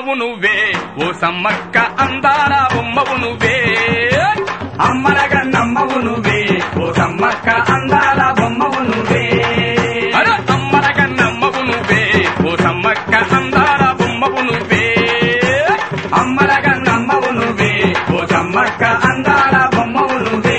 నమ్మవు నువ్వే ఓ సమ్మక్క అందాల బొమ్మవు నువ్వే అమ్మలగా నమ్మవు నువ్వే ఓ సమ్మక్క అందాల బొమ్మవు నువ్వే అర అమ్మలగ నమ్మవు నువ్వే ఓ సమ్మక్క అందాల బొమ్మవు నువ్వే అమ్మలగా నమ్మవు నువ్వే ఓ సమ్మక్క అందాల బొమ్మవు నువ్వే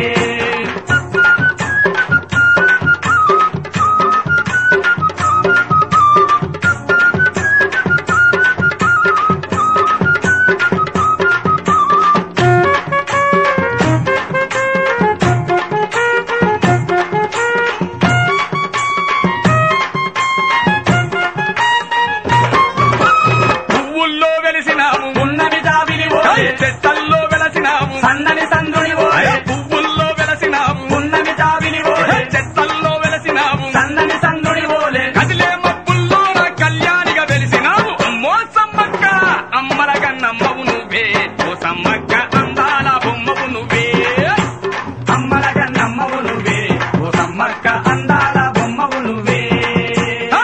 పువ్వుల్లో వెలిసినావు ఉన్నవి జాబిలి అరే ఓయే చెట్టల్లో వెలసినావు సన్నని సందుని అరే ఓయే పువ్వుల్లో వెలసినావు ఉన్నవి జాబిలి అరే ఓయే చెట్టల్లో వెలసినావు సన్నని సందుని ఓలే కదిలే మబ్బుల్లో నా కళ్యాణిగా వెలిసినావు అమ్మో సమ్మక్క అమ్మలగ నమ్మవు నువ్వే ఓ సమ్మక్క అందాల బొమ్మవు నువ్వే అమ్మలగా నమ్మవు నువ్వే ఓ సమ్మక్క అందాల బొమ్మవు నువ్వే ఆ!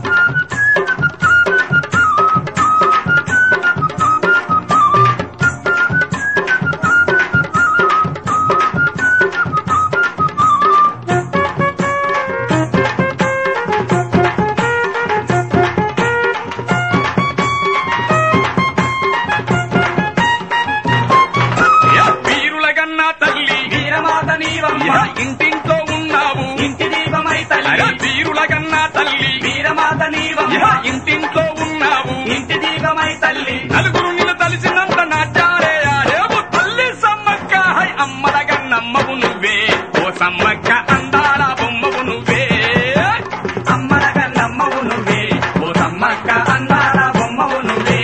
యా వీరుల గన్నా తల్లి వీరమాత నీవమ్మ యా ఇంటింట్లో ఉన్నావు ఇంటి దీపమై అరే తల్లి వీరుల గన్నా తల్లి వీరమాత నీవమ్మ యా ఇంటింట్లో ఉన్నావు ఇంటి దీపమై తల్లి నలుగురు నిన్ను తలిసినంత నాచారే ఆడేవు తల్లి సమ్మక్క హై అమ్మలగ నమ్మవు నువ్వే ఓ సమ్మక్క అందాల బొమ్మవు నువ్వే అమ్మలగా నమ్మవు నువ్వే ఓ సమ్మక్క అందాల బొమ్మవు నువ్వే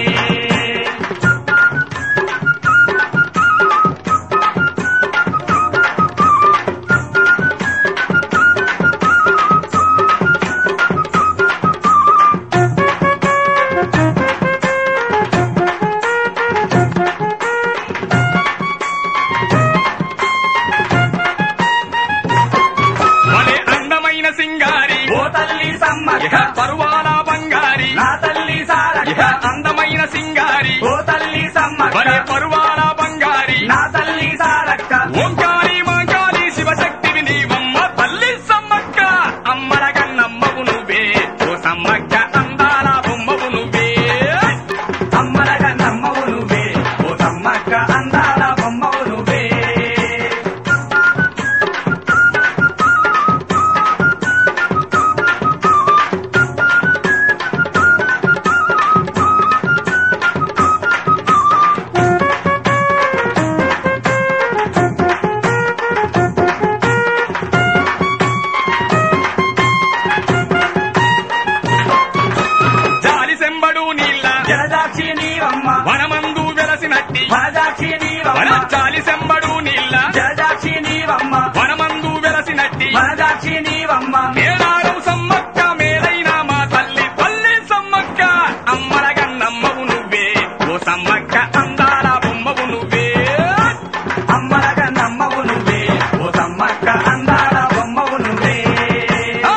వలే అందమైన సింగారి ఓ తల్లి సమ్మక్క ఇహ పరువాల బంగారి నా తల్లి ఇహ సారక్క అందమైన సింగారి ఓ తల్లి సమ్మక్క వలే పరువాల బంగారి నా తల్లి సారక్క ఓంకారి మాంకారి శివశక్తివి నీవమ్మ తల్లి సమ్మక్క అమ్మలగ నమ్మవు నువ్వే ఓ సమ్మక్క అందాల బొమ్మవు నువ్వే అమ్మలగా నమ్మవు నువ్వే ఓ సమ్మక్క అందాల బొమ్మవు నువ్వే జాలి సెంబడు నీళ్ళ జలదాక్షి నీవమ్మ వనమందు వెలసినట్టి వనదాక్షి వన నీవమ్మ జాలి సెంబడు నీళ్ళ జలదాక్షి నీవమ్మ వనమందు వెలసినట్టి వనదాక్షి నీవమ్మ మేడారం సమ్మక్క మేలైన మా తల్లి తల్లి సమ్మక్క అమ్మలగ నమ్మవు నువ్వే ఓ సమ్మక్క అందాల బొమ్మవు నువ్వే అమ్మలగా నమ్మవు నువ్వే ఓ సమ్మక్క అందాల బొమ్మవు నువ్వే ఆ!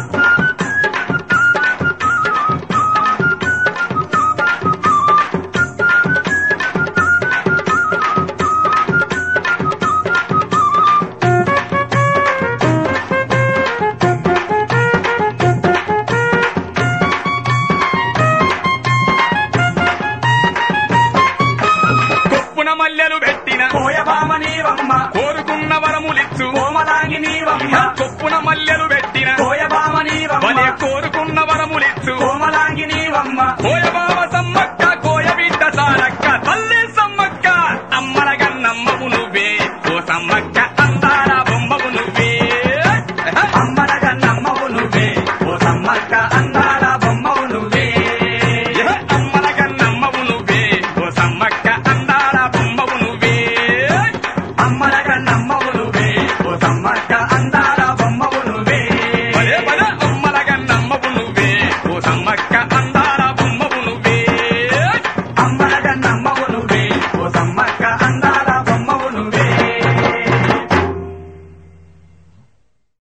కొప్పున మల్లెలు పెట్టిన కోయబామ నీవమ్మ కోరుకున్న వరములిచ్చు కోమలాంగి నీవమ్మ కొప్పున మల్లెలు పెట్టిన కోయబామ నీవమ్మ వలే కోరుకున్న వరములిచ్చు కోమలాంగి నీవమ్మ కోయబావ సమ్మక్క కోయ బిడ్డ సారక్క తల్లి సమ్మక్క అమ్మలగ నమ్మవు నువ్వే ఓ సమ్మక్క అందాల బొమ్మవు నువ్వే అమ్మలగా నమ్మవు నువ్వే ఓ సమ్మక్క అందాల బొమ్మవు నువ్వే అమ్మలగ నమ్మవు నువ్వే ఓ సమ్మక్క అందాల బొమ్మవు నువ్వే అమ్మలగా నమ్మవు నువ్వే ఓ సమ్మక్క అందాల బొమ్మవు నువ్వే పదే పద అమ్మలగ నమ్మవు నువ్వే ఓ సమ్మక్క అందాల బొమ్మవు నువ్వే అమ్మలగా నమ్మవు నువ్వే ఓ సమ్మక్క అందాల